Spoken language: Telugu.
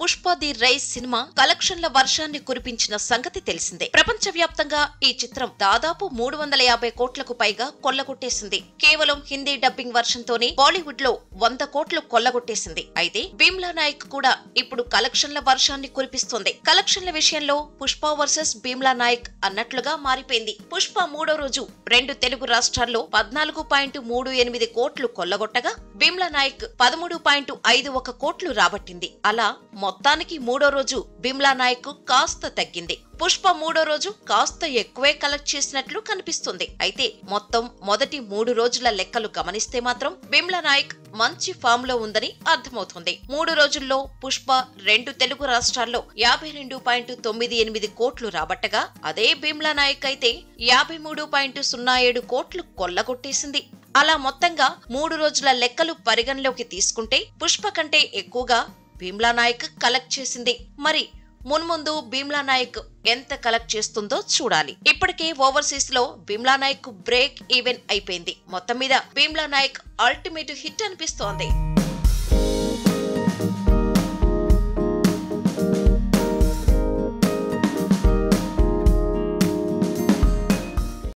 పుష్ప ది రైస్ సినిమా కలెక్షన్ల వర్షాన్ని కురిపించిన సంగతి తెలిసిందే ప్రపంచవ్యాప్తంగా ఈ చిత్రం దాదాపు మూడు వందల యాభై కోట్లకు పైగా కొల్లగొట్టేసింది కేవలం హిందీ డబ్బింగ్ వర్షన్తోనే బాలీవుడ్ లో వంద కోట్లు కొల్లగొట్టేసింది అయితే భీమ్లా నాయక్ కూడా ఇప్పుడు కలెక్షన్ల వర్షాన్ని కురిపిస్తోంది కలెక్షన్ల విషయంలో పుష్ప వర్సెస్ భీమ్లా నాయక్ అన్నట్లుగా మారిపోయింది పుష్ప మూడో రోజు రెండు తెలుగు రాష్ట్రాల్లో పద్నాలుగు పాయింట్ మూడు ఎనిమిది కోట్లు కొల్లగొట్టగా భీమ్లా నాయక్ పదమూడు పాయింట్ ఐదు ఒక కోట్లు రాబట్టింది అలా మొత్తానికి మూడో రోజు బిమ్లా నాయక్ కాస్త తగ్గింది పుష్ప మూడో రోజు కాస్త ఎక్కువే కలెక్ట్ చేసినట్లు కనిపిస్తుంది అయితే మొత్తం మొదటి మూడు రోజుల లెక్కలు గమనిస్తే మాత్రం బిమ్లా నాయక్ మంచి ఫామ్ లో ఉందని అర్థమవుతుంది మూడు రోజుల్లో పుష్ప రెండు తెలుగు రాష్ట్రాల్లో యాభై రెండు పాయింట్ తొమ్మిది ఎనిమిది కోట్లు రాబట్టగా అదే బిమ్లా నాయక్ అయితే యాభై మూడు పాయింట్ సున్నా ఏడు కోట్లు కొల్లగొట్టేసింది అలా మొత్తంగా మూడు రోజుల లెక్కలు పరిగణలోకి తీసుకుంటే పుష్ప కంటే ఎక్కువగా భీమ్లా నాయక్ కలెక్ట్ చేసింది మరి మున్ముందు భీమ్లా నాయక్ ఎంత కలెక్ట్ చేస్తుందో చూడాలి ఇప్పటికే ఓవర్సీస్ లో భీమ్లా నాయక్ బ్రేక్ ఈవెన్ అయిపోయింది మొత్తం మీద భీమ్లా నాయక్ అల్టిమేట్ హిట్ అనిపిస్తోంది